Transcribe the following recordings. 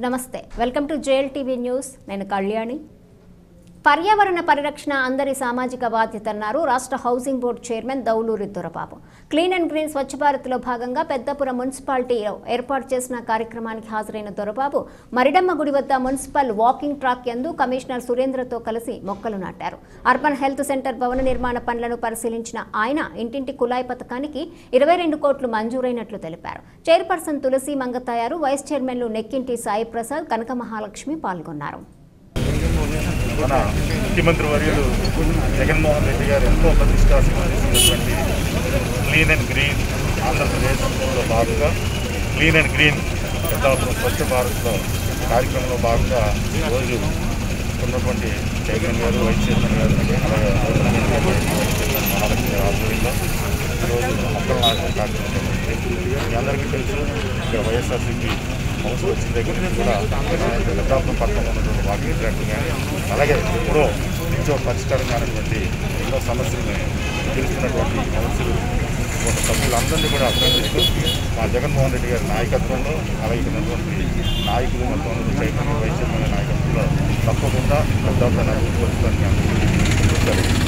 నమస్తే welcome to JL TV news నేను కళ్యాణి పర్యావరణ పరిరక్షణ అందరి సామాజిక బాధ్యత అన్నారు రాష్ట్ర housing board chairman Dauluri Dorababu clean and green Swachh భారత్లో భాగంగా పెద్దపురం మున్సిపాలిటీలో ఏర్పాటు చేసిన కార్యక్రమానికి హాజరైన దొరబాబు మరిడమ్మ గుడి వద్ద మున్సిపల్ వాకింగ్ ట్రాక్ యందు కమిషనర్ సురేంద్రతో కలిసి మొక్కలు నాటారు అర్బన్ హెల్త్ సెంటర్ భవన నిర్మాణ పనులను పరిశీలించిన ఆయన ఇంటింటి కుళాయి పథకానికి ఇరవై రెండు కోట్లు మంజూరైనట్లు తెలిపారు చైర్పర్సన్ తులసి మంగతాయారు వైస్ చైర్మన్లు నెక్కింటి సాయి ప్రసాద్ కనక మహాలక్ష్మి పాల్గొన్నారు మన ముఖ్యమంత్రి వర్యులు జగన్మోహన్ రెడ్డి గారు ఎంతో ప్రతిష్టాత్మకమైనటువంటి క్లీన్ అండ్ గ్రీన్ ఆంధ్రప్రదేశ్లో భాగంగా clean and green Peddapuram Swachh భారత్లో కార్యక్రమంలో భాగంగా ఈరోజు ఉన్నటువంటి చైర్మన్ గారు వైస్ చైర్మన్ గారు అలాగే వైస్ చైర్మన్ మహాలక్ష్మి గారి ఆధ్వర్యంలో ఈరోజు మొక్కలు నాటడం కార్యక్రమం జరుగుతుంది. మీ అందరికీ తెలుసు ఇక్కడ వైఎస్ఆర్సీపీ హౌస్ వచ్చిన దగ్గర నుంచి కూడా పెద్దాపురం పక్కన ఉన్నటువంటి వాకింగ్ ట్రాక్ కానీ అలాగే ఎప్పుడో ఎంతో పరిష్కారం కానటువంటి ఎన్నో సమస్యలను తెలుసుకున్నటువంటి కౌన్సిల్ ఒక సభ్యులందరినీ కూడా అభినందిస్తూ మా జగన్మోహన్ రెడ్డి గారి నాయకత్వంలో అలాగే ఇక్కడ ఉన్నటువంటి నాయకులు మొత్తం అందరూ చైతన్య వైస్ చైర్మన్ నాయకత్వంలో తప్పకుండా పెద్దాపురం అభివృద్ధి వస్తుందని అందరికీ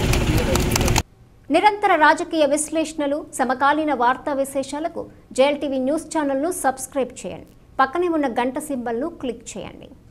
నిరంతర రాజకీయ విశ్లేషణలు సమకాలీన వార్తా విశేషాలకు జేఎల్ టీవీ న్యూస్ ఛానల్ను సబ్స్క్రైబ్ చేయండి పక్కనే ఉన్న గంట సింబల్ను క్లిక్ చేయండి